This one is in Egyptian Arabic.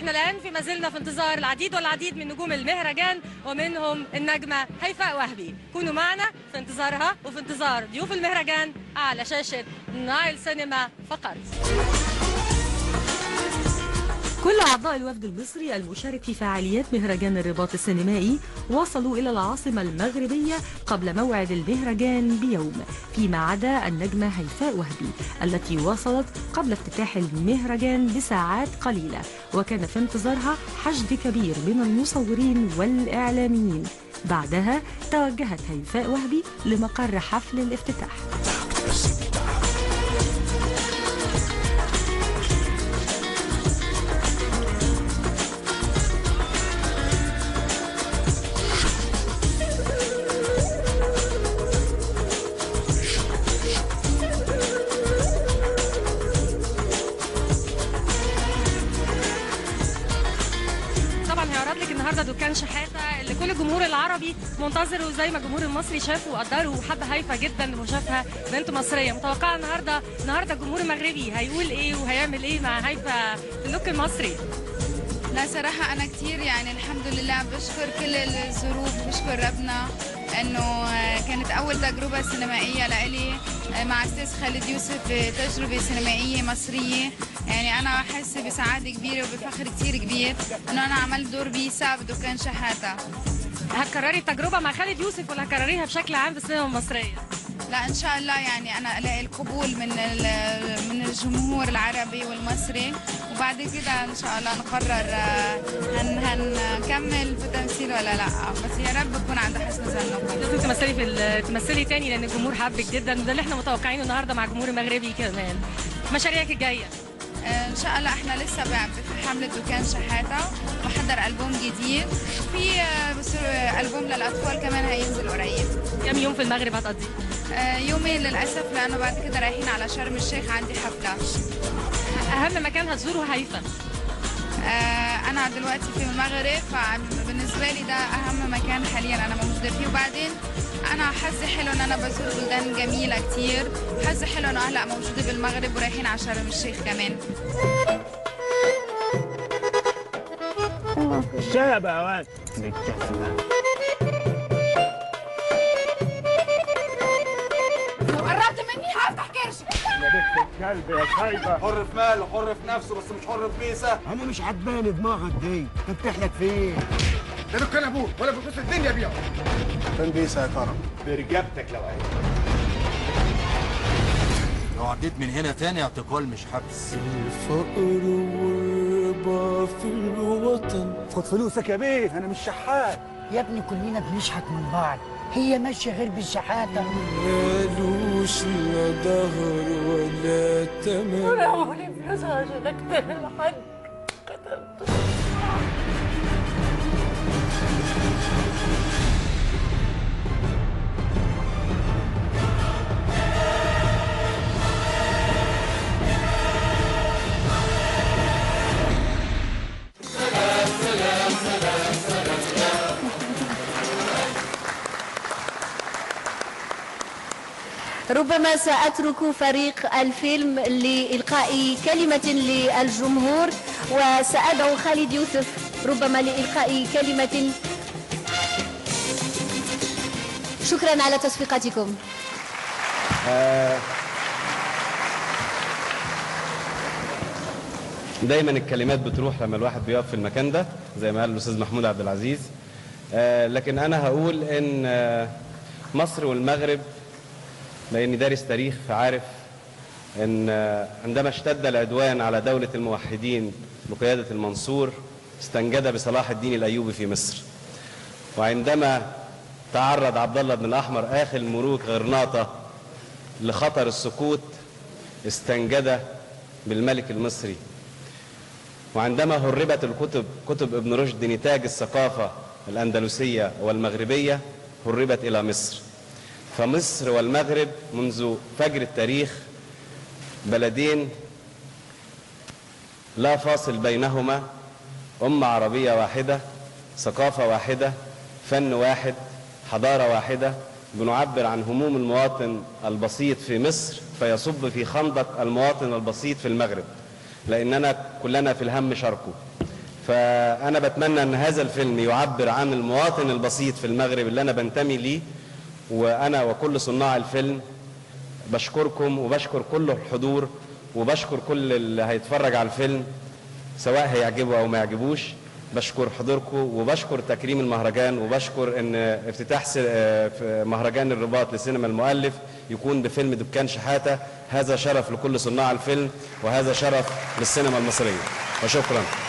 احنا الان في ما زلنا في انتظار العديد والعديد من نجوم المهرجان ومنهم النجمه هيفاء وهبي كونوا معنا في انتظارها وفي انتظار ضيوف المهرجان على شاشه نايل سينما فقط كل أعضاء الوفد المصري المشارك في فعاليات مهرجان الرباط السينمائي وصلوا إلى العاصمة المغربية قبل موعد المهرجان بيوم فيما عدا النجمة هيفاء وهبي التي وصلت قبل افتتاح المهرجان بساعات قليلة وكان في انتظارها حشد كبير من المصورين والإعلاميين بعدها توجهت هيفاء وهبي لمقر حفل الافتتاح طبعا هيعرض لك النهارده دكان شحاته اللي كل الجمهور العربي منتظره زي ما الجمهور المصري شافه وقدره وحب هيفا جدا وشافها بنت مصريه متوقعه النهارده النهارده الجمهور المغربي هيقول ايه وهيعمل ايه مع هيفا في اللوك المصري لا صراحة أنا كتير يعني الحمد لله بشكر كل الظروف بشكر ربنا إنه كانت أول تجربة سينمائية لإلي مع أستاذ خالد يوسف تجربة سينمائية مصرية يعني أنا أحس بسعادة كبيرة وبفخر كتير كبير إنه أنا عملت دور بيسا بدكان شحاتة هتكرري التجربه مع خالد يوسف ولا هتكرريها بشكل عام في السينما المصريه لا ان شاء الله يعني انا الاقي القبول من ال- من الجمهور العربي والمصري وبعد كده ان شاء الله نقرر آه، هن هنكمل في تمثيل ولا لا بس يا رب تكون عند حسن ظنكم لازم تمثلي في ال- تمثلي تاني لان الجمهور حبك جدا وده اللي احنا متوقعينه النهارده مع الجمهور المغربي كمان مشاريعك الجايه آه، ان شاء الله احنا لسه ب- في حمله دكان شحاته بحضر البوم جديد في آه، بس آه، البوم للاطفال كمان هينزل قريب كم يوم في المغرب هتقضي آه، يومين للاسف لانه بعد كده رايحين على شرم الشيخ عندي حفله اهم مكان هتزوره هيفا آه، انا دلوقتي في المغرب فبالنسبه لي ده اهم مكان حاليا انا موجوده فيه وبعدين انا حظي حلو ان انا بزور بلدان جميله كتير حظي حلو انه هلا موجوده بالمغرب ورايحين على شرم الشيخ كمان الشاي بقى واد لو قربت مني هفتح كرشك يا بنت الكلب يا خايبه حر في ماله حر في نفسه بس مش حر في بيسه انا مش عجباني دماغك دي تفتح لك فين ده دكان ابوك ولا بفلوس الدنيا بيعه فين بيسه يا كرم برجبتك لو عايز لو عديت من هنا تاني اعتقال مش حبس الفقر والربا في الوطن خد فلوسك يا بيه انا مش شحات يا ابني كلنا بنشحت من بعض هي ماشيه غير بالشحاته مالوش لا ظهر ولا تمن ربما سأترك فريق الفيلم لإلقاء كلمة للجمهور وسأدعو خالد يوسف ربما لإلقاء كلمة شكرا على تصفيقاتكم دايما الكلمات بتروح لما الواحد بيقف في المكان ده زي ما قال الاستاذ محمود عبد العزيز آه، لكن انا هقول ان آه، مصر والمغرب لاني دارس تاريخ فعارف ان آه، عندما اشتد العدوان على دوله الموحدين بقياده المنصور استنجد بصلاح الدين الايوبي في مصر وعندما تعرض عبد الله بن الاحمر اخر ملوك غرناطه لخطر السقوط استنجد بالملك المصري وعندما هربت الكتب كتب ابن رشد نتاج الثقافة الأندلسية والمغربية هربت إلى مصر فمصر والمغرب منذ فجر التاريخ بلدين لا فاصل بينهما أمة عربية واحدة ثقافة واحدة فن واحد حضارة واحدة بنعبر عن هموم المواطن البسيط في مصر فيصب في خندق المواطن البسيط في المغرب لأننا كلنا في الهم شركه فأنا بتمنى أن هذا الفيلم يعبر عن المواطن البسيط في المغرب اللي أنا بنتمي ليه وأنا وكل صناع الفيلم بشكركم وبشكر كل الحضور وبشكر كل اللي هيتفرج على الفيلم سواء هيعجبه أو ما يعجبوش بشكر حضوركم وبشكر تكريم المهرجان وبشكر ان افتتاح س- آه، في مهرجان الرباط لسينما المؤلف يكون بفيلم دكان شحاتة هذا شرف لكل صناع الفيلم وهذا شرف للسينما المصرية وشكرا